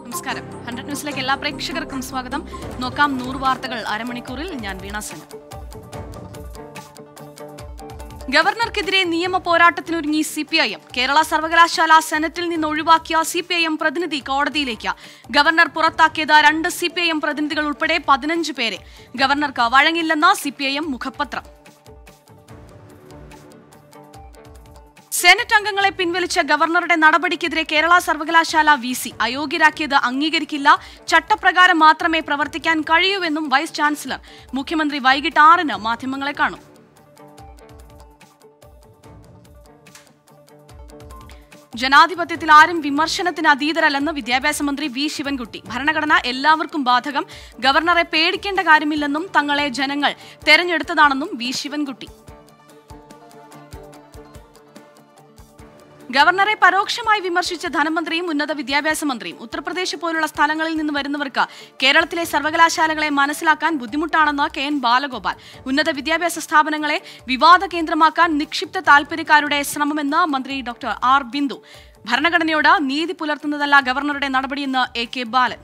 നമസ്കാരം ഹൺഡ്രഡ് ന്യൂസിലേക്ക് എല്ലാ പ്രേക്ഷകർക്കും സ്വാഗതം നോക്കാം നൂറ് വാർത്തകൾ അരമണിക്കൂറിൽ ഞാൻ വീണ സെൻ ഗവർണർക്കെതിരെ നിയമ പോരാട്ടത്തിനൊരുങ്ങി C P I M Kerala സർവകലാശാല സെനറ്റിൽ നിന്ന് ഒഴിവാക്കിയ സി പി ഐ എം പ്രതിനിധി കോടതിയിലേക്ക് ഗവർണർ പുറത്താക്കിയത് രണ്ട് സി പി ഐ എം പ്രതിനിധികൾ ഉൾപ്പെടെ പതിനഞ്ച് പേരെ ഗവർണർക്ക് വഴങ്ങില്ലെന്ന സി പി ഐ എം മുഖപത്രം സെനറ്റ് അംഗങ്ങളെ പിൻവലിച്ച ഗവർണറുടെ നടപടിക്കെതിരെ കേരള സർവകലാശാല വി സി അയോഗ്യരാക്കിയത് അംഗീകരിക്കില്ല ചട്ടപ്രകാരം മാത്രമേ പ്രവർത്തിക്കാൻ കഴിയൂവെന്നും വൈസ് ചാൻസലർ മുഖ്യമന്ത്രി വൈകിട്ട് ആറിന് മാധ്യമങ്ങളെ കാണും ജനാധിപത്യത്തിൽ ആരും വിമർശനത്തിന് അതീതരല്ലെന്ന് വിദ്യാഭ്യാസ മന്ത്രി വി ശിവൻകുട്ടി ഭരണഘടന എല്ലാവർക്കും ബാധകം ഗവർണറെ പേടിക്കേണ്ട കാര്യമില്ലെന്നും തങ്ങളെ ജനങ്ങൾ തെരഞ്ഞെടുത്തതാണെന്നും വി ശിവൻകുട്ടി ഗവർണറെ പരോക്ഷമായി വിമർശിച്ച ധനമന്ത്രിയും ഉന്നത വിദ്യാഭ്യാസ മന്ത്രിയും ഉത്തർപ്രദേശ് പോലുള്ള സ്ഥലങ്ങളിൽ നിന്ന് വരുന്നവർക്ക് കേരളത്തിലെ സർവകലാശാലകളെ മനസ്സിലാക്കാൻ ബുദ്ധിമുട്ടാണെന്ന് കെ എൻ ബാലഗോപാൽ ഉന്നത വിദ്യാഭ്യാസ സ്ഥാപനങ്ങളെ വിവാദ കേന്ദ്രമാക്കാൻ നിക്ഷിപ്ത താൽപര്യക്കാരുടെ ശ്രമമെന്ന് മന്ത്രി ഡോക്ടർ ആർ ബിന്ദു ഭരണഘടനയോട് നീതി പുലർത്തുന്നതല്ല ഗവർണറുടെ നടപടിയെന്ന് എ കെ ബാലൻ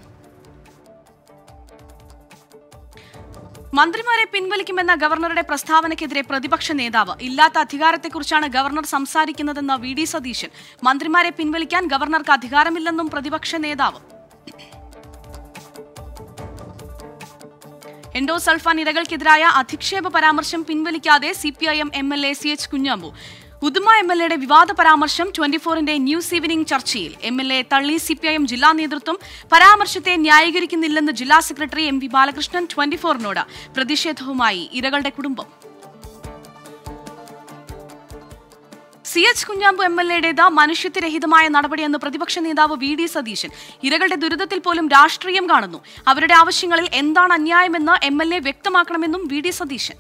മന്ത്രിമാരെ പിൻവലിക്കുമെന്ന ഗവർണറുടെ പ്രസ്താവനയ്ക്കെതിരെ പ്രതിപക്ഷ നേതാവ് ഇല്ലാത്ത അധികാരത്തെക്കുറിച്ചാണ് ഗവർണർ സംസാരിക്കുന്നതെന്ന് വി ഡി സതീശൻ മന്ത്രിമാരെ പിൻവലിക്കാൻ ഗവർണർക്ക് അധികാരമില്ലെന്നും പ്രതിപക്ഷ നേതാവ് എൻഡോസൾഫാൻ ഇരകൾക്കെതിരായ അധിക്ഷേപ പരാമർശം പിൻവലിക്കാതെ C P I M M L A C H Kunhambu Uduma M L എയുടെ വിവാദ പരാമർശം ട്വന്റി ഫോറിന്റെ ന്യൂസ് ഈവനിംഗ് ചർച്ചയിൽ എം എൽ എ തള്ളി സി പി ഐ എം ജില്ലാ നേതൃത്വം പരാമർശത്തെ ന്യായീകരിക്കുന്നില്ലെന്ന് ജില്ലാ secretary M V Balakrishnan twenty ഫോറിനോട് പ്രതിഷേധവുമായി ഇരകളുടെ കുടുംബം C H Kunhambu M L എയുടേത് മനുഷ്യത്വരഹിതമായ നടപടിയെന്ന് പ്രതിപക്ഷ നേതാവ് വി ഡി സതീശൻ ഇരകളുടെ ദുരിതത്തിൽ പോലും രാഷ്ട്രീയം കാണുന്നു അവരുടെ ആവശ്യങ്ങളിൽ എന്താണ് അന്യായമെന്ന് എം എൽ എ വ്യക്തമാക്കണമെന്നും വി ഡി സതീശൻ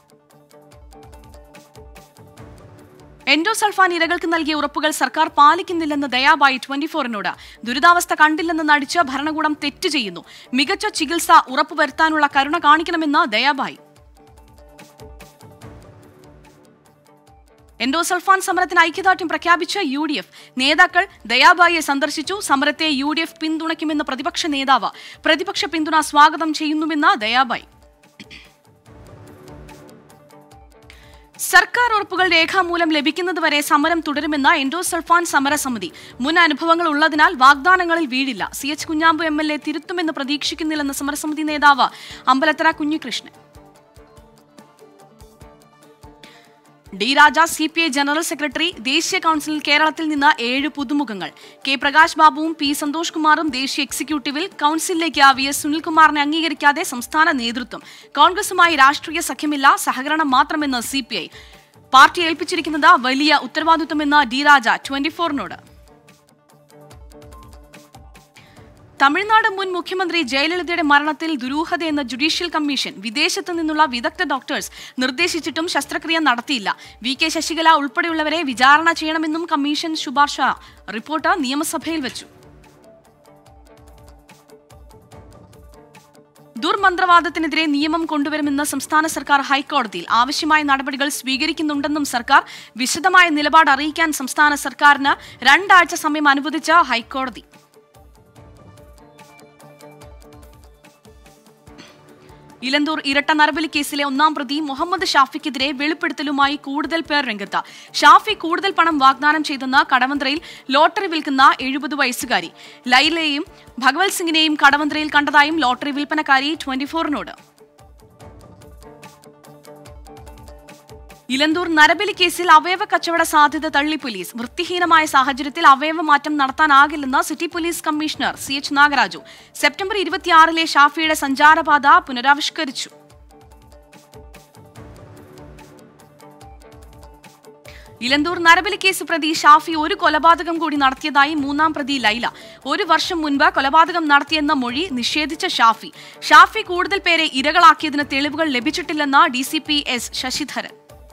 എൻഡോസൾഫാൻ ഇരകൾക്ക് നൽകിയ ഉറപ്പുകൾ സർക്കാർ പാലിക്കുന്നില്ലെന്ന് ദയാബായി ട്വന്റി ഫോറിനോട് ദുരിതാവസ്ഥ കണ്ടില്ലെന്ന് നടിച്ച് ഭരണകൂടം തെറ്റ് ചെയ്യുന്നു മികച്ച ചികിത്സ ഉറപ്പുവരുത്താനുള്ള കരുണ കാണിക്കണമെന്ന് ദയാബായി എൻഡോസൾഫാൻ സമരത്തിന് ഐക്യദാർഢ്യം പ്രഖ്യാപിച്ച യു ഡി എഫ് നേതാക്കൾ ദയാബായിയെ സന്ദർശിച്ചു സമരത്തെ യു ഡി എഫ് പിന്തുണയ്ക്കുമെന്ന് പ്രതിപക്ഷ നേതാവ് പ്രതിപക്ഷ പിന്തുണ സ്വാഗതം ചെയ്യുന്നുവെന്ന് ദയാബായി സർക്കാർ ഉറപ്പുകൾ രേഖാമൂലം ലഭിക്കുന്നതുവരെ സമരം തുടരുമെന്ന എൻഡോസൾഫാൻ സമരസമിതി മുൻ അനുഭവങ്ങൾ ഉള്ളതിനാൽ വാഗ്ദാനങ്ങളിൽ വീഴില്ല C H Kunhambu M L A തിരുത്തുമെന്ന് പ്രതീക്ഷിക്കുന്നില്ലെന്ന് സമരസമിതി നേതാവ് Ambalathara Kunhikrishnan D Raja C P I general secretary ദേശീയ കൌൺസിലിൽ കേരളത്തിൽ നിന്ന് ഏഴ് പുതുമുഖങ്ങൾ കെ പ്രകാശ് ബാബുവും പി സന്തോഷ് കുമാറും ദേശീയ എക്സിക്യൂട്ടീവിൽ കൌൺസിലിലേക്ക് വി എസ് സുനിൽകുമാറിനെ അംഗീകരിക്കാതെ സംസ്ഥാന നേതൃത്വം കോൺഗ്രസുമായി രാഷ്ട്രീയ സഖ്യമില്ല സഹകരണം മാത്രമെന്ന് സി പി ഐ പാർട്ടി ഏൽപ്പിച്ചിരിക്കുന്നത് വലിയ ഉത്തരവാദിത്വമെന്ന് ഡി രാജ ട്വന്റി ഫോറിനോട് തമിഴ്നാട് മുൻ മുഖ്യമന്ത്രി ജയലളിതയുടെ മരണത്തിൽ ദുരൂഹതയെന്ന ജുഡീഷ്യൽ കമ്മീഷൻ വിദേശത്തു നിന്നുള്ള വിദഗ്ധ ഡോക്ടേഴ്സ് നിർദ്ദേശിച്ചിട്ടും ശസ്ത്രക്രിയ നടത്തിയില്ല വി കെ ശശികല ഉൾപ്പെടെയുള്ളവരെ വിചാരണ ചെയ്യണമെന്നും കമ്മീഷൻ ശുപാർശ റിപ്പോർട്ട് നിയമസഭയിൽ വെച്ചു ദുർമന്ത്രവാദത്തിനെതിരെ നിയമം കൊണ്ടുവരുമെന്ന് സംസ്ഥാന സർക്കാർ ഹൈക്കോടതിയിൽ ആവശ്യമായ നടപടികൾ സ്വീകരിക്കുന്നുണ്ടെന്നും സർക്കാർ വിശദമായ നിലപാട് അറിയിക്കാൻ സംസ്ഥാന സർക്കാരിന് രണ്ടാഴ്ച സമയം അനുവദിച്ച ഹൈക്കോടതി ഇലന്തൂർ ഇരട്ട നരബലി കേസിലെ ഒന്നാം പ്രതി മുഹമ്മദ് ഷാഫിക്കെതിരെ വെളിപ്പെടുത്തലുമായി കൂടുതൽ പേർ രംഗത്ത് ഷാഫി കൂടുതൽ പണം വാഗ്ദാനം ചെയ്തെന്ന് കടവന്ത്രയിൽ ലോട്ടറി വിൽക്കുന്ന എഴുപത് വയസ്സുകാരി ലൈലയെയും ഭഗവത് സിംഗിനെയും കടവന്ത്രയിൽ കണ്ടതായും ലോട്ടറി വിൽപ്പനക്കാരി ട്വന്റി ഫോറിനോട് ഇലന്തൂർ നരബലി കേസിൽ അവയവ കച്ചവട സാധ്യത തള്ളി പോലീസ് വൃത്തിഹീനമായ സാഹചര്യത്തിൽ അവയവ മാറ്റം നടത്താനാകില്ലെന്ന് city police commissioner C H Nagaraju September ഇരുപത്തിയാറിലെ ഷാഫിയുടെ സഞ്ചാരപാത പുനരാവിഷ്കരിച്ചു ഇലന്തൂർ നരബലി കേസ് പ്രതി ഷാഫി ഒരു കൊലപാതകം കൂടി നടത്തിയതായി മൂന്നാം പ്രതി ലൈല ഒരു വർഷം മുൻപ് കൊലപാതകം നടത്തിയെന്ന മൊഴി നിഷേധിച്ച ഷാഫി ഷാഫി കൂടുതൽ പേരെ ഇരകളാക്കിയതിന് തെളിവുകൾ ലഭിച്ചിട്ടില്ലെന്ന് D C P S Sasidharan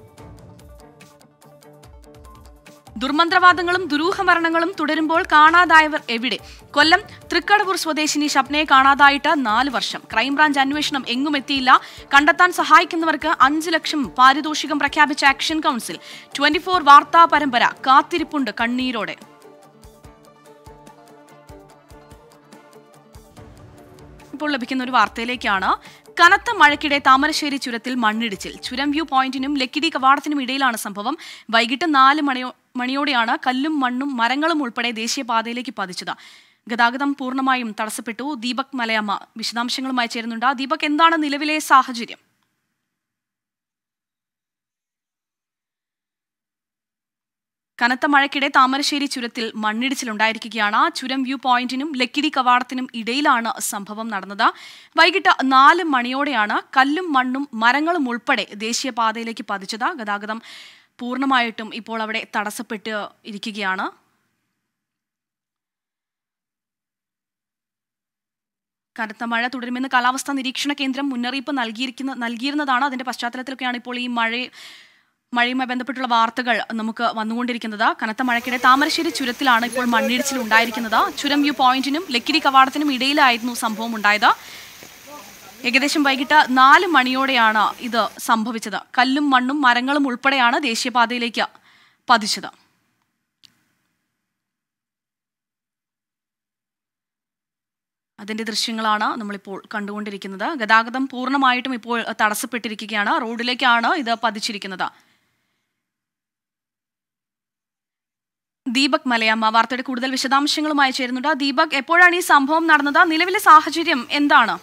ദുർമന്ത്രവാദങ്ങളും ദുരൂഹമരണങ്ങളും തുടരുമ്പോൾ കാണാതായവർ എവിടെ കൊല്ലം തൃക്കടവൂർ സ്വദേശിനി ഷപ്നയെ കാണാതായിട്ട് നാല് വർഷം ക്രൈംബ്രാഞ്ച് അന്വേഷണം എങ്ങും എത്തിയില്ല കണ്ടെത്താൻ സഹായിക്കുന്നവർക്ക് അഞ്ച് ലക്ഷം പാരിതോഷികം പ്രഖ്യാപിച്ച ആക്ഷൻ കൗൺസിൽ ട്വന്റി ഫോർ വാർത്താ പരമ്പര കാത്തിരിപ്പുണ്ട് കണ്ണീരോടെ ഇപ്പോൾ ലഭിക്കുന്ന ഒരു വാർത്തയിലേക്കാണ് കനത്ത മഴയ്ക്കിടെ താമരശ്ശേരി ചുരത്തിൽ മണ്ണിടിച്ചിൽ ചുരം വ്യൂ പോയിന്റിനും ലക്കിടി കവാടത്തിനും ഇടയിലാണ് സംഭവം വൈകിട്ട് നാല് മണിയോ മണിയോടെയാണ് കല്ലും മണ്ണും മരങ്ങളും ഉൾപ്പെടെ ദേശീയപാതയിലേക്ക് പതിച്ചത് ഗതാഗതം പൂർണ്ണമായും തടസ്സപ്പെട്ടു ദീപക് മലയമ്മ വിശദാംശങ്ങളുമായി ചേരുന്നുണ്ട് ദീപക് എന്താണ് നിലവിലെ സാഹചര്യം കനത്ത മഴയ്ക്കിടെ താമരശ്ശേരി ചുരത്തിൽ മണ്ണിടിച്ചിലുണ്ടായിരിക്കുകയാണ് ചുരം വ്യൂ പോയിന്റിനും ലക്കിടി കവാടത്തിനും ഇടയിലാണ് സംഭവം നടന്നത് വൈകിട്ട് നാല് മണിയോടെയാണ് കല്ലും മണ്ണും മരങ്ങളും ഉൾപ്പെടെ ദേശീയപാതയിലേക്ക് പതിച്ചത് ഗതാഗതം പൂർണ്ണമായിട്ടും ഇപ്പോൾ അവിടെ തടസ്സപ്പെട്ട് ഇരിക്കുകയാണ് കനത്ത മഴ തുടരുമെന്ന് കാലാവസ്ഥാ നിരീക്ഷണ കേന്ദ്രം മുന്നറിയിപ്പ് നൽകിയിരിക്കുന്ന നൽകിയിരുന്നതാണ് അതിന്റെ പശ്ചാത്തലത്തിലൊക്കെയാണ് ഇപ്പോൾ ഈ മഴ മഴയുമായി ബന്ധപ്പെട്ടുള്ള വാർത്തകൾ നമുക്ക് വന്നുകൊണ്ടിരിക്കുന്നത് കനത്ത മഴയ്ക്കിടെ താമരശ്ശേരി ചുരത്തിലാണ് ഇപ്പോൾ മണ്ണിടിച്ചിൽ ഉണ്ടായിരിക്കുന്നത് ചുരം വ്യൂ പോയിന്റിനും ലക്കിടി കവാടത്തിനും ഇടയിലായിരുന്നു സംഭവം ഉണ്ടായത് ഏകദേശം വൈകിട്ട് നാല് മണിയോടെയാണ് ഇത് സംഭവിച്ചത് കല്ലും മണ്ണും മരങ്ങളും ഉൾപ്പെടെയാണ് ദേശീയപാതയിലേക്ക് പതിച്ചത് അതിന്റെ ദൃശ്യങ്ങളാണ് നമ്മളിപ്പോൾ കണ്ടുകൊണ്ടിരിക്കുന്നത് ഗതാഗതം പൂർണ്ണമായിട്ടും ഇപ്പോൾ തടസ്സപ്പെട്ടിരിക്കുകയാണ് റോഡിലേക്കാണ് ഇത് പതിച്ചിരിക്കുന്നത് ദീപക് മലയമ്മ വാർത്തയുടെ കൂടുതൽ വിശദാംശങ്ങളുമായി ചേരുന്നുണ്ട് ദീപക് എപ്പോഴാണ് ഈ സംഭവം നടന്നത് നിലവിലെ സാഹചര്യം എന്താണ്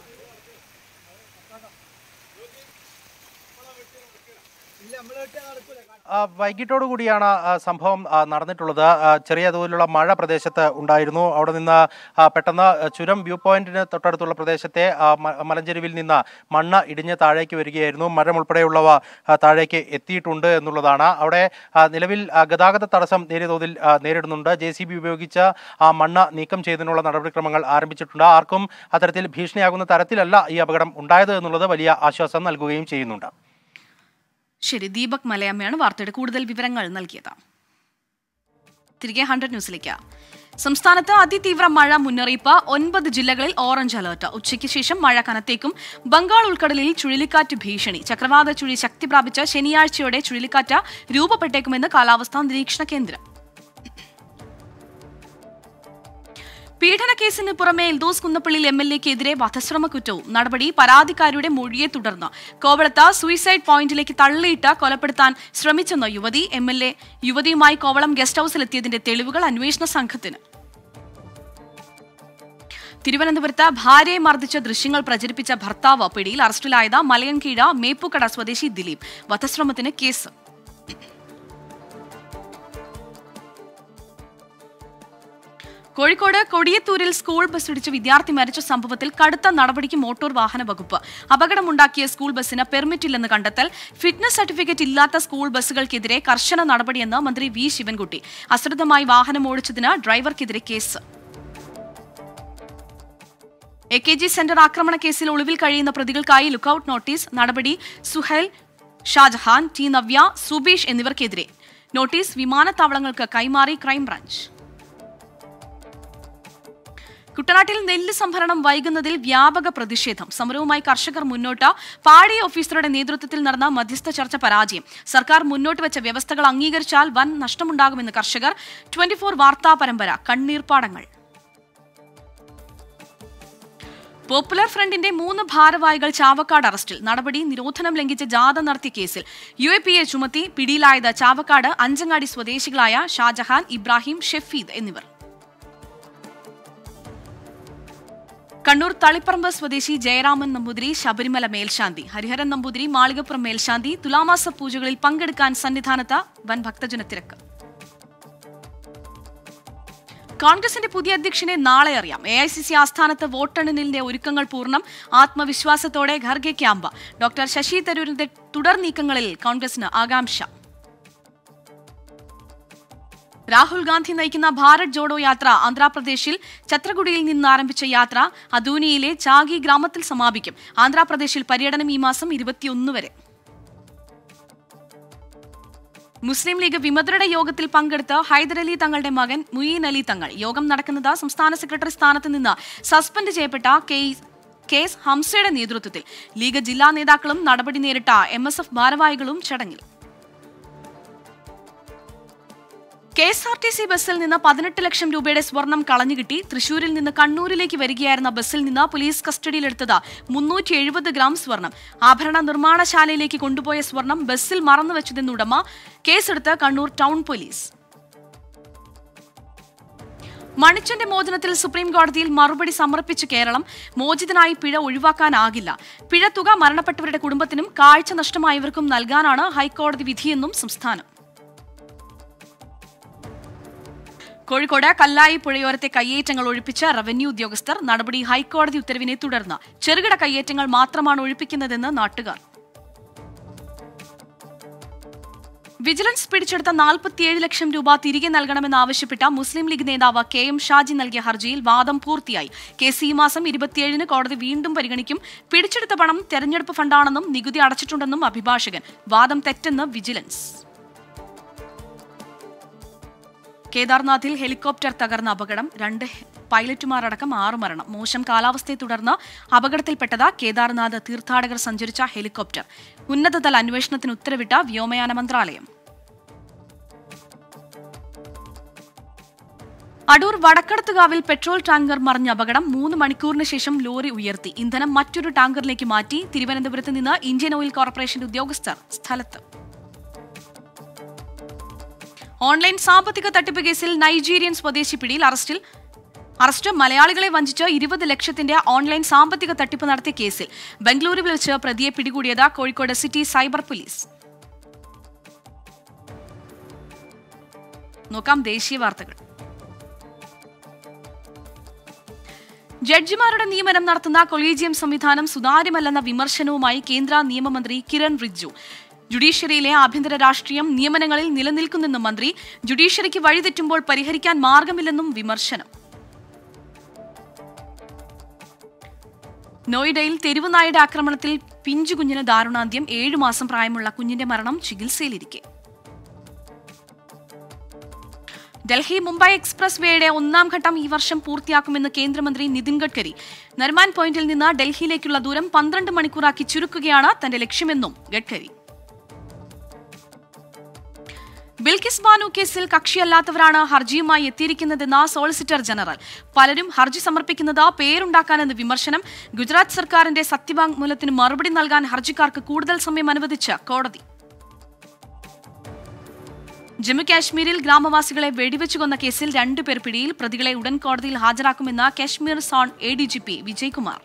ആ, വൈകിട്ടോടു കൂടിയാണ് ആ, സംഭവം ആ, നടന്നിട്ടുള്ളത് ആ, ചെറിയ തോതിലുള്ള മഴ പ്രദേശത്ത് ഉണ്ടായിരുന്നു അവിടെ നിന്ന് ആ, പെട്ടെന്ന് ചുരം വ്യൂ പോയിന്റിന് തൊട്ടടുത്തുള്ള പ്രദേശത്തെ ആ, മ- മലഞ്ചെരുവിൽ നിന്ന് മണ്ണ് ഇടിഞ്ഞ് താഴേക്ക് വരികയായിരുന്നു മരം ഉൾപ്പെടെയുള്ളവ ആ, താഴേക്ക് എത്തിയിട്ടുണ്ട് എന്നുള്ളതാണ് അവിടെ ആ, നിലവിൽ ആ, ഗതാഗത തടസ്സം നേരിയ തോതിൽ ആ, നേരിടുന്നുണ്ട് ജെ സി ബി ഉപയോഗിച്ച് ആ മണ്ണ് നീക്കം ചെയ്തതിനുള്ള നടപടിക്രമങ്ങൾ ആരംഭിച്ചിട്ടുണ്ട് ആർക്കും അത്തരത്തിൽ ഭീഷണിയാകുന്ന തരത്തിലല്ല ഈ അപകടം ഉണ്ടായത് എന്നുള്ളത് വലിയ ആശ്വാസം നൽകുകയും ചെയ്യുന്നുണ്ട് ശരി ദീപക് മലയമ്മയാണ് വാർത്തയുടെ കൂടുതൽ വിവരങ്ങൾ നൽകിയത് തിരികെ ഹൺഡ്രഡ് ന്യൂസിലേക്ക് സംസ്ഥാനത്ത് അതിതീവ്ര മഴ മുന്നറിയിപ്പ് ഒൻപത് ജില്ലകളിൽ ഓറഞ്ച് അലർട്ട് ഉച്ചയ്ക്ക് ശേഷം മഴ കനത്തേക്കും ബംഗാൾ ഉൾക്കടലിൽ ചുഴലിക്കാറ്റ് ഭീഷണി ചക്രവാത ചുഴി ശക്തി പ്രാപിച്ച ശനിയാഴ്ചയോടെ ചുഴലിക്കാറ്റ് രൂപപ്പെട്ടേക്കുമെന്ന് കാലാവസ്ഥാ നിരീക്ഷണ കേന്ദ്രം പീഡനക്കേസിന് പുറമെ എൽദോസ് കുന്നപ്പള്ളിയിൽ എം എൽ എക്കെതിരെ വധശ്രമ കുറ്റവും നടപടി പരാതിക്കാരിയുടെ മൊഴിയെ തുടർന്ന് കോവളത്ത് സൂയിസൈഡ് പോയിന്റിലേക്ക് തള്ളിയിട്ട് കൊലപ്പെടുത്താൻ ശ്രമിച്ചെന്ന യുവതി എം എൽ എ യുവതിയുമായി കോവളം ഗസ്റ്റ് ഹൌസിലെത്തിയതിന്റെ തെളിവുകൾ അന്വേഷണ സംഘത്തിന് തിരുവനന്തപുരത്ത് ഭാര്യയെ മർദ്ദിച്ച ദൃശ്യങ്ങൾ പ്രചരിപ്പിച്ച ഭർത്താവ് പിടിയിൽ അറസ്റ്റിലായത് മലയൻകീഴ മേപ്പുക്കട സ്വദേശി ദിലീപ് വധശ്രമത്തിന് കേസ് കോഴിക്കോട് കൊടിയത്തൂരിൽ സ്കൂൾ ബസ് ഇടിച്ച് വിദ്യാർത്ഥി മരിച്ച സംഭവത്തിൽ കടുത്ത നടപടിക്ക് മോട്ടോർ വാഹന വകുപ്പ് അപകടമുണ്ടാക്കിയ സ്കൂൾ ബസ്സിന് പെർമിറ്റ് ഇല്ലെന്ന് കണ്ടെത്തൽ ഫിറ്റ്നസ് സർട്ടിഫിക്കറ്റ് ഇല്ലാത്ത സ്കൂൾ ബസ്സുകൾക്കെതിരെ കർശന നടപടിയെന്ന് മന്ത്രി വി ശിവൻകുട്ടി അശ്രദ്ധമായി വാഹനം ഓടിച്ചതിന് ഡ്രൈവർക്കെതിരെ case A K G centre ആക്രമണ കേസിൽ ഒളിവിൽ കഴിയുന്ന പ്രതികൾക്കായി ലുക്കൌട്ട് നോട്ടീസ് നടപടി സുഹൈൽ ഷാജഹാൻ ടി നവ്യ സുബീഷ് എന്നിവർക്കെതിരെ നോട്ടീസ് വിമാനത്താവളങ്ങൾക്ക് കൈമാറി ക്രൈംബ്രാഞ്ച് കുട്ടനാട്ടിൽ നെല്ല് സംഭരണം വൈകുന്നതിൽ വ്യാപക പ്രതിഷേധം സമരവുമായി കർഷകർ മുന്നോട്ട് പാടി ഓഫീസറുടെ നേതൃത്വത്തിൽ നടന്ന മധ്യസ്ഥ ചർച്ച പരാജയം സർക്കാർ മുന്നോട്ട് വെച്ച വ്യവസ്ഥകൾ അംഗീകരിച്ചാൽ വൻ നഷ്ടമുണ്ടാകുമെന്ന് കർഷകർ ട്വന്റി ഫോർ വാർത്താ പരമ്പര കണ്ണീർപ്പാടങ്ങൾ പോപ്പുലർ ഫ്രണ്ടിന്റെ മൂന്ന് ഭാരവാഹികൾ ചാവക്കാട് അറസ്റ്റിൽ നടപടി നിരോധനം ലംഘിച്ച് ജാഥ നടത്തിയ കേസിൽ യു എ പി എ ചുമത്തി പിടിയിലായത് ചാവക്കാട് അഞ്ചങ്ങാടി സ്വദേശികളായ ഷാജഹാൻ ഇബ്രാഹിം ഷെഫീദ് എന്നിവർ കണ്ണൂർ തളിപ്പറമ്പ് സ്വദേശി ജയരാമൻ നമ്പൂതിരി ശബരിമല മേൽശാന്തി ഹരിഹരൻ നമ്പൂതിരി മാളികപ്പുറം മേൽശാന്തി തുലാമാസ പൂജകളിൽ പങ്കെടുക്കാൻ സന്നിധാനത്ത് വൻ ഭക്തജന തിരക്ക് കോൺഗ്രസിന്റെ പുതിയ അധ്യക്ഷനെ നാളെ അറിയാം എ ഐ സി സി ആസ്ഥാനത്ത് വോട്ടെണ്ണലിന്റെ ഒരുക്കങ്ങൾ പൂർണ്ണം ആത്മവിശ്വാസത്തോടെ ഖർഗെ ക്യാമ്പ് ഡോക്ടർ ശശി തരൂരിന്റെ തുടർ നീക്കങ്ങളിൽ കോൺഗ്രസിന് ആകാംക്ഷ രാഹുൽ ഗാന്ധി നയിക്കുന്ന ഭാരത് ജോഡോ യാത്ര ആന്ധ്രാപ്രദേശിൽ ഛത്രഗുഡിയിൽ നിന്ന് ആരംഭിച്ച യാത്ര അദൂനിയിലെ ചാഗി ഗ്രാമത്തിൽ സമാപിക്കും ആന്ധ്രാപ്രദേശിൽ പര്യടനം ഈ മാസം ഇരുപത്തിയൊന്ന് വരെ മുസ്ലിം ലീഗ് വിമതരുടെ യോഗത്തിൽ പങ്കെടുത്ത് ഹൈദരലി തങ്ങളുടെ മകൻ മുയീൻ അലി തങ്ങൾ യോഗം നടക്കുന്നത് സംസ്ഥാന സെക്രട്ടറി സ്ഥാനത്ത് നിന്ന് സസ്പെൻഡ് ചെയ്യപ്പെട്ട കെ കെ എസ് ഹംസയുടെ നേതൃത്വത്തിൽ ലീഗ് ജില്ലാ നേതാക്കളും നടപടി നേരിട്ട എം എസ് എഫ് ഭാരവാഹികളും ചടങ്ങിൽ K S R T C ബസ്സിൽ നിന്ന് പതിനെട്ട് ലക്ഷം രൂപയുടെ സ്വർണം കളഞ്ഞുകിട്ടി തൃശൂരിൽ നിന്ന് കണ്ണൂരിലേക്ക് വരികയായിരുന്ന ബസ്സിൽ നിന്ന് പോലീസ് കസ്റ്റഡിയിലെടുത്തത് മുന്നൂറ്റി എഴുപത് ഗ്രാം സ്വർണം ആഭരണ നിർമ്മാണശാലയിലേക്ക് കൊണ്ടുപോയ സ്വർണം ബസ്സിൽ മറന്നുവെച്ചതെന്ന് ഉടമ കേസെടുത്ത് കണ്ണൂർ ടൗൺ പോലീസ് മണിച്ചന്റെ മോചനത്തിൽ സുപ്രീം കോടതിയിൽ മറുപടി സമർപ്പിച്ച കേരളം മോചിതനായി പിഴ ഒഴിവാക്കാനാകില്ല പിഴ തുക മരണപ്പെട്ടവരുടെ കുടുംബത്തിനും കാഴ്ച നഷ്ടമായവർക്കും നൽകാനാണ് ഹൈക്കോടതി വിധിയെന്നും സംസ്ഥാനം കോഴിക്കോട് കല്ലായി പുഴയോരത്തെ കയ്യേറ്റങ്ങൾ ഒഴിപ്പിച്ച റവന്യൂ ഉദ്യോഗസ്ഥർ നടപടി ഹൈക്കോടതി ഉത്തരവിനെ തുടർന്ന് ചെറുകിട കയ്യേറ്റങ്ങൾ മാത്രമാണ് ഒഴിപ്പിക്കുന്നതെന്ന് നാട്ടുകാർ വിജിലൻസ് പിടിച്ചെടുത്ത നാൽപ്പത്തിയേഴ് ലക്ഷം രൂപ തിരികെ നൽകണമെന്നാവശ്യപ്പെട്ട മുസ്ലിം ലീഗ് നേതാവ് കെ എം ഷാജി നൽകിയ ഹർജിയിൽ വാദം പൂർത്തിയായി കേസ് ഈ മാസം ഇരുപത്തിയേഴിന് കോടതി വീണ്ടും പരിഗണിക്കും പിടിച്ചെടുത്ത പണം തെരഞ്ഞെടുപ്പ് ഫണ്ടാണെന്നും നികുതി അടച്ചിട്ടുണ്ടെന്നും അഭിഭാഷകൻ വാദം തെറ്റെന്ന് വിജിലൻസ് കേദാർനാഥിൽ ഹെലികോപ്റ്റർ തകർന്ന അപകടം രണ്ട് പൈലറ്റുമാരടക്കം ആറ് മരണം മോശം കാലാവസ്ഥയെ തുടർന്ന് അപകടത്തിൽപ്പെട്ടത് കേദാർനാഥ് തീർത്ഥാടകർ സഞ്ചരിച്ച ഹെലികോപ്റ്റർ ഉന്നതതല അന്വേഷണത്തിന് ഉത്തരവിട്ട വ്യോമയാന മന്ത്രാലയം അടൂർ വടക്കടത്തുകാവിൽ പെട്രോൾ ടാങ്കർ മറിഞ്ഞ അപകടം മൂന്ന് മണിക്കൂറിന് ശേഷം ലോറി ഉയർത്തി ഇന്ധനം മറ്റൊരു ടാങ്കറിലേക്ക് മാറ്റി തിരുവനന്തപുരത്ത് നിന്ന് ഇന്ത്യൻ ഓയിൽ കോർപ്പറേഷൻ ഉദ്യോഗസ്ഥർ സ്ഥലത്ത് ഓൺലൈൻ സാമ്പത്തിക തട്ടിപ്പ് കേസിൽ നൈജീരിയൻ സ്വദേശി പിടിയിൽ അറസ്റ്റിൽ അറസ്റ്റ് മലയാളികളെ വഞ്ചിച്ച് ഇരുപത് ലക്ഷത്തിന്റെ ഓൺലൈൻ സാമ്പത്തിക തട്ടിപ്പ് നടത്തിയ കേസിൽ ബംഗളൂരുവിൽ വെച്ച് പ്രതിയെ പിടികൂടിയത് കോഴിക്കോട് സിറ്റി സൈബർ പോലീസ് നോക്കാം ദേശീയ വാർത്തകൾ ജഡ്ജിമാരുടെ നിയമനം നടത്തുന്ന കൊളീജിയം സംവിധാനം സുതാര്യമല്ലെന്ന വിമർശനവുമായി കേന്ദ്ര നിയമമന്ത്രി കിരൺ റിജ്ജു ജുഡീഷ്യറിയിലെ ആഭ്യന്തര രാഷ്ട്രീയം നിയമനങ്ങളിൽ നിലനിൽക്കുന്നെന്നും മന്ത്രി ജുഡീഷ്യറിക്ക് വഴിതെറ്റുമ്പോൾ പരിഹരിക്കാൻ മാർഗമില്ലെന്നും വിമർശനം നോയിഡയിൽ തെരുവുനായുടെ ആക്രമണത്തിൽ പിഞ്ചു കുഞ്ഞിന് ദാരുണാന്ത്യം ഏഴു മാസം പ്രായമുള്ള കുഞ്ഞിന്റെ മരണം ചികിത്സയിലിരിക്കെ ഡൽഹി മുംബൈ എക്സ്പ്രസ് വേയുടെ ഒന്നാം ഘട്ടം ഈ വർഷം പൂർത്തിയാക്കുമെന്ന് കേന്ദ്രമന്ത്രി നിതിൻ ഗഡ്കരി നർമാൻ പോയിന്റിൽ നിന്ന് ഡൽഹിയിലേക്കുള്ള ദൂരം പന്ത്രണ്ട് മണിക്കൂറാക്കി ചുരുക്കുകയാണ് തന്റെ ലക്ഷ്യമെന്നും ഗഡ്കരി ബിൽക്കിസ് ബാനു കേസിൽ കക്ഷിയല്ലാത്തവരാണ് ഹർജിയുമായി എത്തിയിരിക്കുന്നതെന്ന സോളിസിറ്റർ ജനറൽ പലരും ഹർജി സമർപ്പിക്കുന്നത് പേരുണ്ടാക്കാനെന്ന് വിമർശനം ഗുജറാത്ത് സർക്കാരിന്റെ സത്യവാങ്മൂലത്തിന് മറുപടി നൽകാൻ ഹർജിക്കാർക്ക് കൂടുതൽ സമയം അനുവദിച്ച് കോടതി ജമ്മു കാശ്മീരിൽ ഗ്രാമവാസികളെ വെടിവെച്ചു കൊന്ന കേസിൽ രണ്ടുപേർ പിടിയിൽ പ്രതികളെ ഉടൻ കോടതിയിൽ ഹാജരാക്കുമെന്ന് Kashmir zone A D G P Vijayakumar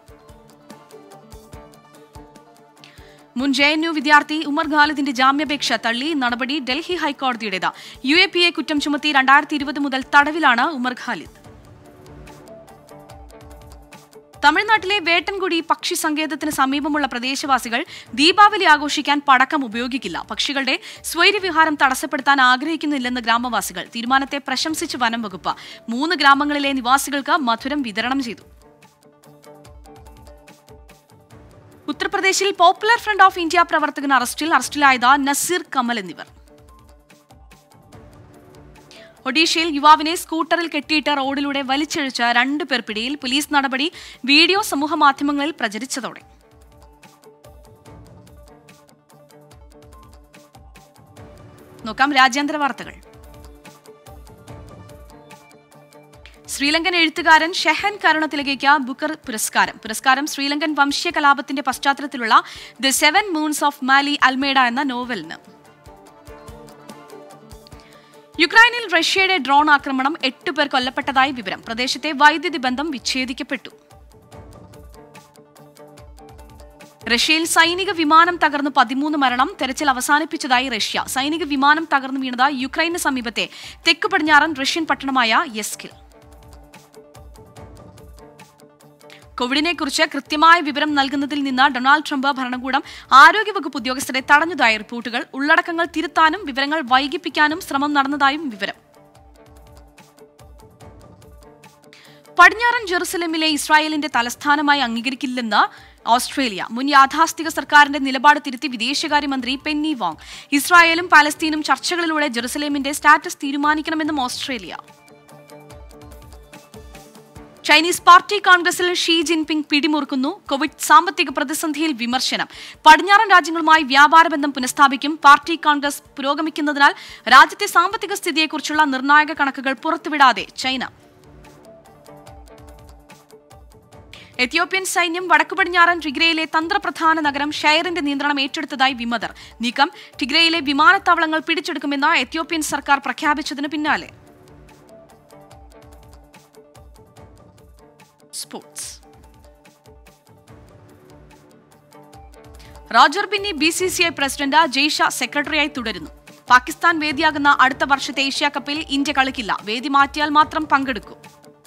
മുൻ ജെ എൻ യു വിദ്യാർത്ഥി ഉമർ ഖാലിദിന്റെ ജാമ്യാപേക്ഷ തള്ളി നടപടി ഡൽഹി ഹൈക്കോടതിയുടേത് യു എ പി എ കുറ്റം ചുമത്തി രണ്ടായിരത്തി ഇരുപത് മുതൽ തടവിലാണ് ഉമർ ഖാലിദ് തമിഴ്നാട്ടിലെ വേട്ടൻകുടി പക്ഷി സങ്കേതത്തിന് സമീപമുള്ള പ്രദേശവാസികൾ ദീപാവലി ആഘോഷിക്കാൻ പടക്കം ഉപയോഗിക്കില്ല പക്ഷികളുടെ സ്വൈര്യവിഹാരം തടസ്സപ്പെടുത്താൻ ആഗ്രഹിക്കുന്നില്ലെന്ന് ഗ്രാമവാസികൾ തീരുമാനത്തെ പ്രശംസിച്ച് വനം വകുപ്പ് മൂന്ന് ഗ്രാമങ്ങളിലെ നിവാസികൾക്ക് മധുരം വിതരണം ചെയ്തു ഉത്തർപ്രദേശിൽ പോപ്പുലർ ഫ്രണ്ട് ഓഫ് ഇന്ത്യ പ്രവർത്തകൻ അറസ്റ്റിൽ അറസ്റ്റിലായത് നസീർ കമൽ എന്നിവർ ഒഡീഷയിൽ യുവാവിനെ സ്കൂട്ടറിൽ കെട്ടിയിട്ട് റോഡിലൂടെ വലിച്ചിഴച്ച രണ്ടു പേർ പിടിയിൽ പോലീസ് നടപടി വീഡിയോ സമൂഹമാധ്യമങ്ങളിൽ പ്രചരിച്ചതോടെ നോക്കാം രാജ്യാന്തര വാർത്തകൾ ശ്രീലങ്കൻ എഴുത്തുകാരൻ ഷെഹൻ കരുണത്തിലകയ്ക്ക് ബുക്കർ പുരസ്കാരം പുരസ്കാരം ശ്രീലങ്കൻ വംശീയ കലാപത്തിന്റെ പശ്ചാത്തലത്തിലുള്ള the seven moons of Maali Almeida എന്ന നോവലിന് യുക്രൈനിൽ റഷ്യയുടെ ഡ്രോൺ ആക്രമണം എട്ട് പേർ കൊല്ലപ്പെട്ടതായി വിവരം പ്രദേശത്തെ വൈദ്യുതി ബന്ധം വിച്ഛേദിക്കപ്പെട്ടു റഷ്യയിൽ സൈനിക വിമാനം തകർന്ന് പതിമൂന്ന് മരണം തെരച്ചിൽ അവസാനിപ്പിച്ചതായി റഷ്യ സൈനിക വിമാനം തകർന്നു വീണത് യുക്രൈന് സമീപത്തെ തെക്ക് പടിഞ്ഞാറൻ റഷ്യൻ പട്ടണമായ യെസ്കിൽ കോവിഡിനെക്കുറിച്ച് കൃത്യമായ വിവരം നൽകുന്നതിൽ നിന്ന് ഡൊണാൾഡ് ട്രംപ് ഭരണകൂടം ആരോഗ്യവകുപ്പ് ഉദ്യോഗസ്ഥരെ തടഞ്ഞതായി റിപ്പോർട്ടുകൾ ഉള്ളടക്കങ്ങൾ തിരുത്താനും വിവരങ്ങൾ വൈകിപ്പിക്കാനും ശ്രമം നടന്നതായും വിവരം പടിഞ്ഞാറൻ ജെറുസലേമിലെ ഇസ്രായേലിന്റെ തലസ്ഥാനമായി അംഗീകരിക്കില്ലെന്ന് ഓസ്ട്രേലിയ മുൻ യാഥാസ്ഥിക സർക്കാരിന്റെ നിലപാട് തിരുത്തി വിദേശകാര്യമന്ത്രി പെന്നി വാങ് ഇസ്രായേലും പാലസ്തീനും ചർച്ചകളിലൂടെ ജെറുസലേമിന്റെ സ്റ്റാറ്റസ് തീരുമാനിക്കണമെന്നും ഓസ്ട്രേലിയ ചൈനീസ് പാർട്ടി കോൺഗ്രസിൽ ഷീ ജിൻപിങ് പിടിമുറുക്കുന്നു കോവിഡ് സാമ്പത്തിക പ്രതിസന്ധിയിൽ വിമർശനം പടിഞ്ഞാറൻ രാജ്യങ്ങളുമായി വ്യാപാര ബന്ധം പുനഃസ്ഥാപിക്കും പാർട്ടി കോൺഗ്രസ് പുരോഗമിക്കുന്നതിനാൽ രാജ്യത്തെ സാമ്പത്തിക സ്ഥിതിയെക്കുറിച്ചുള്ള നിർണായക കണക്കുകൾ പുറത്തുവിടാതെ ചൈന എത്യോപ്യൻ സൈന്യം വടക്കു പടിഞ്ഞാറൻ ടിഗ്രയിലെ തന്ത്രപ്രധാന നഗരം ഷെയറിന്റെ നിയന്ത്രണം ഏറ്റെടുത്തതായി വിമതർ നീക്കം ടിഗ്രയിലെ വിമാനത്താവളങ്ങൾ പിടിച്ചെടുക്കുമെന്ന് എത്യോപ്യൻ സർക്കാർ പ്രഖ്യാപിച്ചതിന് പിന്നാലെ sports Roger Binny B C C I president Jay Shah സെക്രട്ടറിയായി തുടരുന്നു പാകിസ്ഥാൻ വേദിയാകുന്ന അടുത്ത വർഷത്തെ ഏഷ്യാ കപ്പിൽ ഇന്ത്യ കളിക്കില്ല വേദി മാറ്റിയാൽ മാത്രം പങ്കെടുക്കും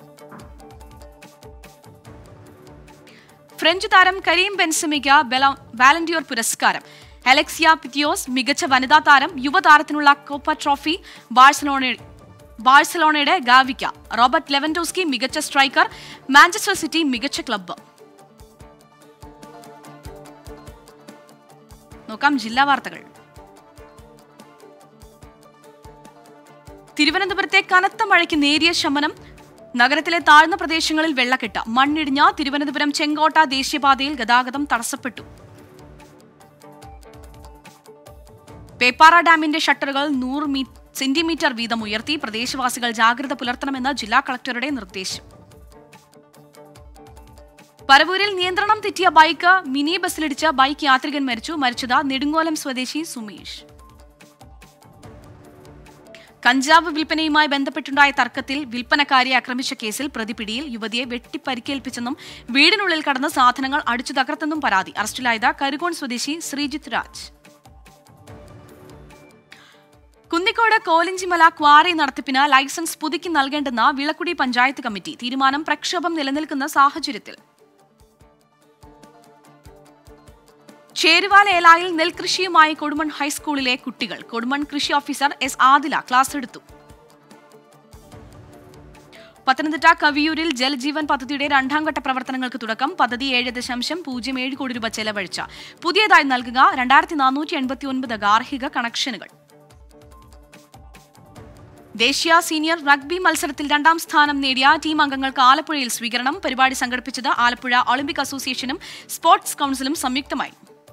ഫ്രഞ്ച് താരം കരീം ബെൻസമിക്ക് വാലന്റിയോർ പുരസ്കാരം അലക്സിയ പിത്തിയോസ് മികച്ച വനിതാ താരം യുവതാരത്തിനുള്ള കോപ്പ ട്രോഫി ബാഴ്സലോണ ബാഴ്സലോണയുടെ ഗാവിക്ക റോബർട്ട് ലെവൻഡോസ്കി മികച്ച സ്ട്രൈക്കർ മാഞ്ചസ്റ്റർ സിറ്റി മികച്ച ക്ലബ്ബ് നോക്കാം ജില്ലാ വാർത്തകൾ തിരുവനന്തപുരത്തെ കനത്ത മഴയ്ക്ക് നേരിയ ശമനം നഗരത്തിലെ താഴ്ന്ന പ്രദേശങ്ങളിൽ വെള്ളക്കെട്ട് മണ്ണിടിഞ്ഞ തിരുവനന്തപുരം ചെങ്കോട്ട ദേശീയപാതയിൽ ഗതാഗതം തടസ്സപ്പെട്ടു പേപ്പാറ ഡാമിന്റെ ഷട്ടറുകൾ നൂറ് മീ സെന്റിമീറ്റർ വീതം ഉയർത്തി പ്രദേശവാസികൾ ജാഗ്രത പുലർത്തണമെന്ന് ജില്ലാ കളക്ടറുടെ നിർദ്ദേശം പരവൂരിൽ നിയന്ത്രണം തെറ്റിയ ബൈക്ക് മിനി ബസ്സിലിടിച്ച് ബൈക്ക് യാത്രികൻ മരിച്ചു മരിച്ചത് നെടുങ്കോലം സ്വദേശി സുമേഷ് കഞ്ചാവ് വിൽപ്പനയുമായി ബന്ധപ്പെട്ടുണ്ടായ തർക്കത്തിൽ വിൽപ്പനക്കാരിയെ ആക്രമിച്ച കേസിൽ പ്രതിപിടിയിൽ യുവതിയെ വെട്ടിപ്പരിക്കേൽപ്പിച്ചെന്നും വീടിനുള്ളിൽ കടന്ന് സാധനങ്ങൾ അടിച്ചു തകർത്തെന്നും പരാതി അറസ്റ്റിലായത് കരുകോൺ സ്വദേശി ശ്രീജിത്ത് രാജ് കുന്നിക്കോട് കോലിഞ്ചിമല ക്വാറി നടത്തിപ്പിന് ലൈസൻസ് പുതുക്കി നൽകേണ്ടെന്ന വിളക്കുടി പഞ്ചായത്ത് കമ്മിറ്റി തീരുമാനം പ്രക്ഷോഭം നിലനിൽക്കുന്ന സാഹചര്യത്തിൽ ചേരുവാല ഏലായിൽ നെൽകൃഷിയുമായി കൊടുമൺ ഹൈസ്കൂളിലെ കുട്ടികൾ കൊടുമൺ കൃഷി ഓഫീസർ എസ് ആദില ക്ലാസ് എടുത്തു പത്തനംതിട്ട കവിയൂരിൽ ജലജീവൻ പദ്ധതിയുടെ രണ്ടാം ഘട്ട പ്രവർത്തനങ്ങൾക്ക് തുടക്കം പദ്ധതി ഏഴ് ദശാംശം പൂജ്യം ഏഴ് കോടി രൂപ ചെലവഴിച്ച പുതിയതായി നൽകുക രണ്ടായിരത്തി നാനൂറ്റി എൺപത്തി ഒൻപത് ഗാർഹിക കണക്ഷനുകൾ ദേശീയ സീനിയർ റഗ്ബി മത്സരത്തിൽ രണ്ടാം സ്ഥാനം നേടിയ ടീം അംഗങ്ങൾക്ക് ആലപ്പുഴയിൽ സ്വീകരണം പരിപാടി സംഘടിപ്പിച്ചത് ആലപ്പുഴ ഒളിമ്പിക് അസോസിയേഷനും സ്പോർട്സ് കൌൺസിലും സംയുക്തമായി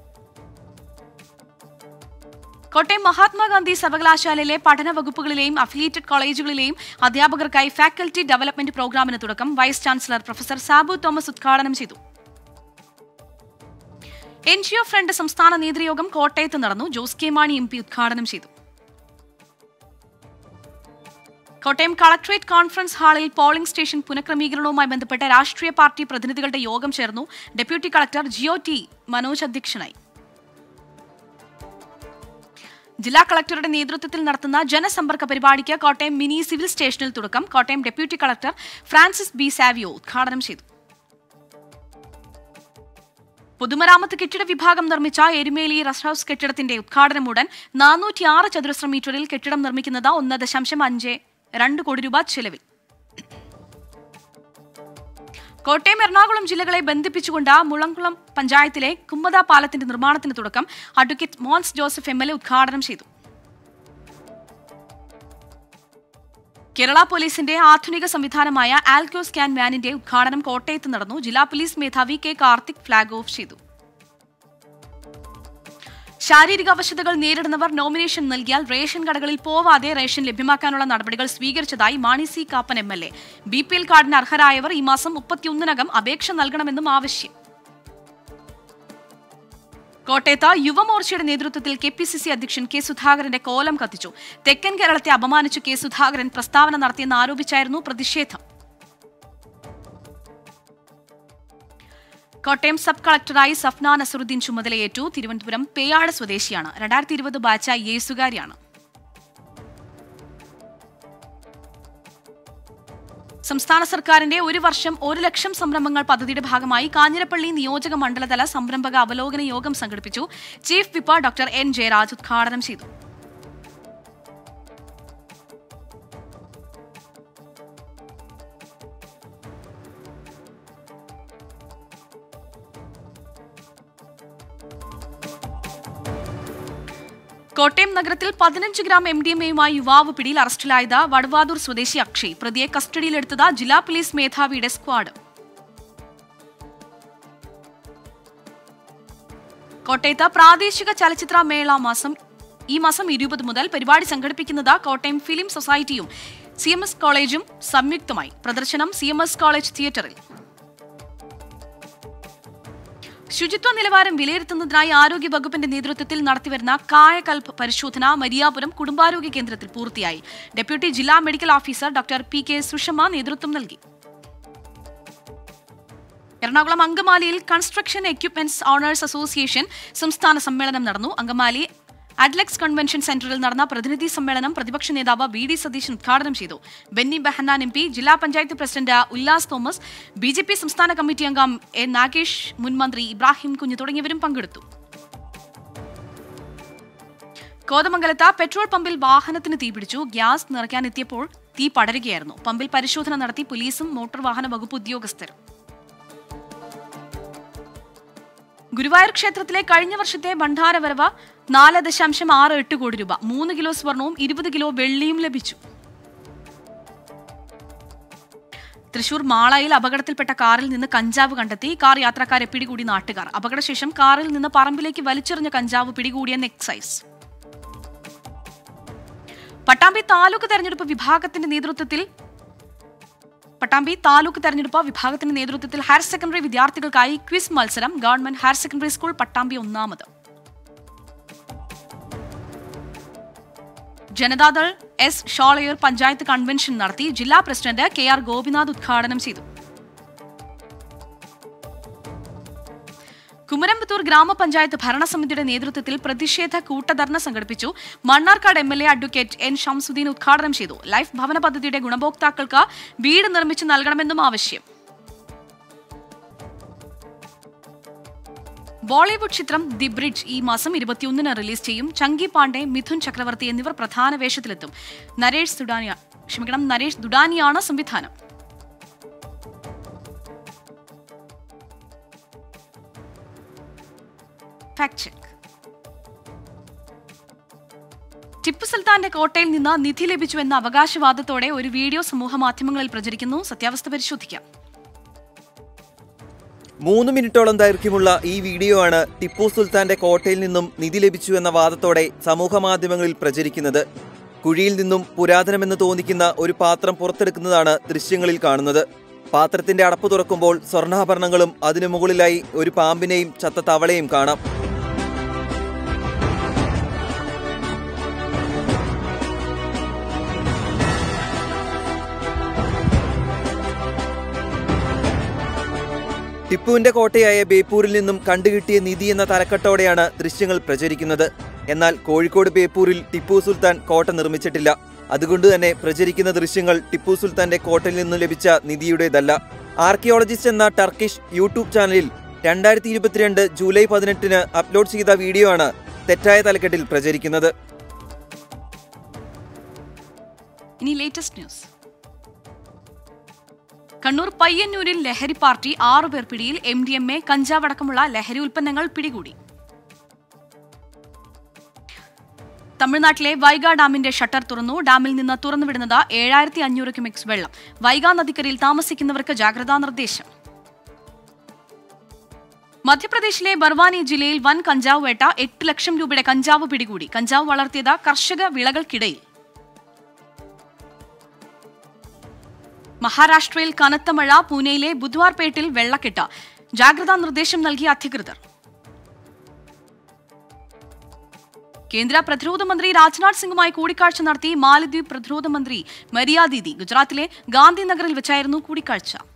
കോട്ടയം മഹാത്മാഗാന്ധി സർവകലാശാലയിലെ പഠന വകുപ്പുകളിലെയും അഫിലിയേറ്റഡ് കോളേജുകളിലെയും അധ്യാപകർക്കായി ഫാക്കൽറ്റി ഡെവലപ്മെന്റ് പ്രോഗ്രാമിന് തുടക്കം vice chancellor professor Sabu Thomas ഉദ്ഘാടനം ചെയ്തു എൻ ജി ഒ ഫ്രണ്ട് സംസ്ഥാന നേതൃയോഗം കോട്ടയത്ത് നടന്നു Jose K Mani M P ഉദ്ഘാടനം ചെയ്തു കോട്ടയം കളക്ട്രേറ്റ് കോൺഫറൻസ് ഹാളിൽ പോളിംഗ് സ്റ്റേഷൻ പുനഃക്രമീകരണവുമായി ബന്ധപ്പെട്ട് രാഷ്ട്രീയ പാർട്ടി പ്രതിനിധികളുടെ യോഗം ചേർന്നു deputy collector G O T Manoj അധ്യക്ഷനായി ജില്ലാ കളക്ടറുടെ നേതൃത്വത്തിൽ നടത്തുന്ന ജനസമ്പർക്ക പരിപാടിക്ക് കോട്ടയം മിനി സിവിൽ സ്റ്റേഷനിൽ തുടക്കം Kottayam deputy collector Francis B Savio ഉദ്ഘാടനം ചെയ്തു പൊതുമരാമത്ത് കെട്ടിട വിഭാഗം നിർമ്മിച്ച എരുമേലി റസ്റ്റ് ഹൌസ് കെട്ടിടത്തിന്റെ ഉദ്ഘാടനം ഉടൻ നാനൂറ്റിയാറ് ചതുരശ്ര മീറ്ററിൽ കെട്ടിടം നിർമ്മിക്കുന്നത് ഒന്ന് ദശാംശം അഞ്ച് രണ്ട് കോടി രൂപ ചെലവിൽ കോട്ടയം എറണാകുളം ജില്ലകളെ ബന്ധിപ്പിച്ചുകൊണ്ട് മുളംകുളം പഞ്ചായത്തിലെ കുമ്മത പാലത്തിന്റെ നിർമ്മാണത്തിന് തുടക്കം advocate Mons Joseph M L A ഉദ്ഘാടനം ചെയ്തു കേരള പോലീസിന്റെ ആധുനിക സംവിധാനമായ ആൽക്കോ സ്കാൻ വാനിന്റെ ഉദ്ഘാടനം കോട്ടയത്ത് നടന്നു ജില്ലാ പോലീസ് മേധാവി കെ കാർത്തിക് ഫ്ളാഗ് ഓഫ് ചെയ്തു ശാരീരിക അവശതകൾ നേരിടുന്നവർ നോമിനേഷൻ നൽകിയാൽ റേഷൻ കടകളിൽ പോവാതെ റേഷൻ ലഭ്യമാക്കാനുള്ള നടപടികൾ സ്വീകരിച്ചതായി Mani C Kappan M L A B P L കാർഡിന് അർഹരായവർ ഈ മാസം മുപ്പത്തിയൊന്നിനകം അപേക്ഷ നൽകണമെന്നും ആവശ്യം കോട്ടയത്ത് യുവമോർച്ചയുടെ നേതൃത്വത്തിൽ കെ പി സി സി അധ്യക്ഷൻ കെ സുധാകരന്റെ കോലം കത്തിച്ചു തെക്കൻ കേരളത്തെ അപമാനിച്ചു കെ സുധാകരൻ പ്രസ്താവന നടത്തിയെന്ന് ആരോപിച്ചായിരുന്നു പ്രതിഷേധം കോട്ടയം സബ് കളക്ടറായി സഫ്ന നസറുദ്ദീൻ ചുമതലയേറ്റു തിരുവനന്തപുരം പേയാട് സ്വദേശിയാണ് രണ്ടായിരത്തി ഇരുപത് ബാച്ച് ഐ എസുകാരിയാണ് സംസ്ഥാന സർക്കാരിന്റെ ഒരു വർഷം ഒരു ലക്ഷം സംരംഭങ്ങൾ പദ്ധതിയുടെ ഭാഗമായി കാഞ്ഞിരപ്പള്ളി നിയോജക മണ്ഡലതല സംരംഭക അവലോകന യോഗം സംഘടിപ്പിച്ചു chief whip doctor N Jayaraj ഉദ്ഘാടനം ചെയ്തു കോട്ടയം നഗരത്തിൽ പതിനഞ്ച് ഗ്രാം എം ഡി എം എയുമായി യുവാവ് പിടിയിൽ അറസ്റ്റിലായത് വടവാതൂർ സ്വദേശി അക്ഷയ് പ്രതിയെ കസ്റ്റഡിയിലെടുത്തത് ജില്ലാ പോലീസ് മേധാവിയുടെ സ്ക്വാഡ് കോട്ടയത്ത് പ്രാദേശിക ചലച്ചിത്ര മേള മാസം ഈ മാസം ഇരുപത് മുതൽ പരിപാടി സംഘടിപ്പിക്കുന്നത് കോട്ടയം ഫിലിം സൊസൈറ്റിയും സി എം എസ് കോളേജും സംയുക്തമായി പ്രദർശനം സി എം എസ് കോളേജ് തിയേറ്ററിൽ ശുചിത്വ നിലവാരം വിലയിരുത്തുന്നതിനായി ആരോഗ്യ വകുപ്പിന്റെ നേതൃത്വത്തിൽ നടത്തിവരുന്ന കായകൽപ് പരിശോധന മരിയാപുരം കുടുംബാരോഗ്യ കേന്ദ്രത്തിൽ പൂർത്തിയായി ഡെപ്യൂട്ടി ജില്ലാ medical officer doctor P K Sushama നേതൃത്വം നൽകി എറണാകുളം അങ്കമാലിയിൽ കൺസ്ട്രക്ഷൻ എക്യുപ്മെന്റ്സ് ഓണേഴ്സ് അസോസിയേഷൻ സംസ്ഥാന സമ്മേളനം നടന്നു അങ്കമാലി അഡ്ലക്സ് കൺവെൻഷൻ സെന്ററിൽ നടന്ന പ്രതിനിധി സമ്മേളനം പ്രതിപക്ഷ നേതാവ് വി ഡി സതീശൻ ഉദ്ഘാടനം ചെയ്തു ബെന്നി ബെഹന്നാൻ എം പി ജില്ലാ panchayat president Ullas Thomas B J P സംസ്ഥാന കമ്മിറ്റി അംഗം എ നാഗേഷ് മുൻ മന്ത്രി ഇബ്രാഹിം കുഞ്ഞ് തുടങ്ങിയവരും പങ്കെടുത്തു കോതമംഗലത്ത് പെട്രോൾ പമ്പിൽ വാഹനത്തിന് തീപിടിച്ചു ഗ്യാസ് നിറയ്ക്കാനെത്തിയപ്പോൾ തീ പടരുകയായിരുന്നു പമ്പിൽ പരിശോധന നടത്തി പോലീസും മോട്ടോർ വാഹന വകുപ്പ് ഉദ്യോഗസ്ഥരും ഗുരുവായൂർ ക്ഷേത്രത്തിലെ കഴിഞ്ഞ വർഷത്തെ ഭണ്ഡാരവരവ് നാല് ദശാംശം ആറ് എട്ട് കോടി രൂപ മൂന്ന് കിലോ സ്വർണവും ഇരുപത് കിലോ വെള്ളിയും ലഭിച്ചു തൃശൂർ മാളയിൽ അപകടത്തിൽപ്പെട്ട കാറിൽ നിന്ന് കഞ്ചാവ് കണ്ടെത്തി കാർ യാത്രക്കാരെ പിടികൂടി നാട്ടുകാർ അപകടശേഷം കാറിൽ നിന്ന് പറമ്പിലേക്ക് വലിച്ചെറിഞ്ഞ കഞ്ചാവ് പിടികൂടിയെന്ന് എക്സൈസ് പട്ടാമ്പി താലൂക്ക് തെരഞ്ഞെടുപ്പ് വിഭാഗത്തിന്റെ നേതൃത്വത്തിൽ പട്ടാമ്പി താലൂക്ക് തെരഞ്ഞെടുപ്പ് വിഭാഗത്തിന്റെ നേതൃത്വത്തിൽ ഹയർ സെക്കൻഡറി വിദ്യാർത്ഥികൾക്കായി ക്വിസ് മത്സരം government higher secondary school Pattambi ഒന്നാമത് ജനതാദൾ എസ് ഷോളയൂർ പഞ്ചായത്ത് കൺവെൻഷൻ നടത്തി ജില്ലാ പ്രസിഡന്റ് കെ ആർ ഗോപിനാഥ് ഉദ്ഘാടനം ചെയ്തു കുമരമ്പത്തൂർ ഗ്രാമപഞ്ചായത്ത് ഭരണസമിതിയുടെ നേതൃത്വത്തിൽ പ്രതിഷേധ കൂട്ടധർണ സംഘടിപ്പിച്ചു Mannarkkad M L A advocate N Shamsuddin ഉദ്ഘാടനം ചെയ്തു ലൈഫ് ഭവന പദ്ധതിയുടെ ഗുണഭോക്താക്കൾക്ക് വീട് നിർമ്മിച്ചു നൽകണമെന്നും ആവശ്യം ബോളിവുഡ് ചിത്രം ദി ബ്രിഡ്ജ് ഈ മാസം ഇരുപത്തിയൊന്നിന് റിലീസ് ചെയ്യും ചങ്കി പാണ്ഡെ മിഥുൻ ചക്രവർത്തി എന്നിവർ പ്രധാന വേഷത്തിലെത്തും നരേഷ് സുഡാനിയ ക്ഷമിക്കണം നരേഷ് ദുഡാനിയാണ് സംവിധാനം ഫാക്ട് ചെക്ക് ടിപ്പു സുൽത്താന്റെ കോട്ടയിൽ നിന്ന് നിധി ലഭിച്ചുവെന്ന അവകാശവാദത്തോടെ ഒരു വീഡിയോ സമൂഹ മാധ്യമങ്ങളിൽ പ്രചരിക്കുന്നു സത്യാവസ്ഥ പരിശോധിക്കാം മൂന്ന് മിനിറ്റോളം ദൈർഘ്യമുള്ള ഈ വീഡിയോ ആണ് ടിപ്പു സുൽത്താന്റെ കോട്ടയിൽ നിന്നും നിധി ലഭിച്ചു എന്ന വാദത്തോടെ സമൂഹ മാധ്യമങ്ങളിൽ പ്രചരിക്കുന്നത് കുഴിയിൽ നിന്നും പുരാതനമെന്ന് തോന്നിക്കുന്ന ഒരു പാത്രം പുറത്തെടുക്കുന്നതാണ് ദൃശ്യങ്ങളിൽ കാണുന്നത് പാത്രത്തിന്റെ അടപ്പ് തുറക്കുമ്പോൾ സ്വർണ്ണാഭരണങ്ങളും അതിനു മുകളിലായി ഒരു പാമ്പിനെയും ചത്ത തവളയും കാണാം ടിപ്പുവിന്റെ കോട്ടയായ ബേപ്പൂരിൽ നിന്നും കണ്ടുകിട്ടിയ നിധി എന്ന തലക്കെട്ടോടെയാണ് ദൃശ്യങ്ങൾ പ്രചരിക്കുന്നത് എന്നാൽ കോഴിക്കോട് ബേപ്പൂരിൽ ടിപ്പു സുൽത്താൻ കോട്ട നിർമ്മിച്ചിട്ടില്ല അതുകൊണ്ട് തന്നെ പ്രചരിക്കുന്ന ദൃശ്യങ്ങൾ ടിപ്പു സുൽത്താന്റെ കോട്ടയിൽ നിന്നും ലഭിച്ച നിധിയുടേതല്ല ആർക്കിയോളജിസ്റ്റ് എന്ന ടർക്കിഷ് യൂട്യൂബ് ചാനലിൽ രണ്ടായിരത്തി ഇരുപത്തിരണ്ട് ജൂലൈ പതിനെട്ടിന് അപ്ലോഡ് ചെയ്ത വീഡിയോ ആണ് തെറ്റായ തലക്കെട്ടിൽ പ്രചരിക്കുന്നത് ഇനി ലേറ്റസ്റ്റ് ന്യൂസ് കണ്ണൂർ പയ്യന്നൂരിൽ ലഹരി പാർട്ടി ആറുപേർ പിടിയിൽ എം ഡി എം എ കഞ്ചാവ് അടക്കമുള്ള ലഹരി ഉൽപ്പന്നങ്ങൾ പിടികൂടി തമിഴ്നാട്ടിലെ വൈഗ ഡാമിന്റെ ഷട്ടർ തുറന്നു ഡാമിൽ നിന്ന് തുറന്നുവിടുന്നത് ഏഴായിരത്തി അഞ്ഞൂറ് ക്യുമിക്സ് വെള്ളം വൈഗ നദിക്കരയിൽ താമസിക്കുന്നവർക്ക് ജാഗ്രതാ നിർദ്ദേശം മധ്യപ്രദേശിലെ ബർവാനി ജില്ലയിൽ വൻ കഞ്ചാവ് വേട്ട എട്ട് ലക്ഷം രൂപയുടെ കഞ്ചാവ് പിടികൂടി കഞ്ചാവ് വളർത്തിയത് കർഷക വിളകൾക്കിടയിൽ മഹാരാഷ്ട്രയിൽ കനത്ത മഴ പൂനെയിലെ ബുദ്വാർപേട്ടിൽ വെള്ളക്കെട്ട് ജാഗ്രതാ നിർദ്ദേശം നൽകിയ അധികൃതർ കേന്ദ്ര പ്രതിരോധ മന്ത്രി രാജ്നാഥ് സിംഗുമായി കൂടിക്കാഴ്ച നടത്തി മാലദ്വീപ് പ്രതിരോധ മന്ത്രി മരിയ ദീദി ഗുജറാത്തിലെ ഗാന്ധിനഗറിൽ വെച്ചായിരുന്നു കൂടിക്കാഴ്ച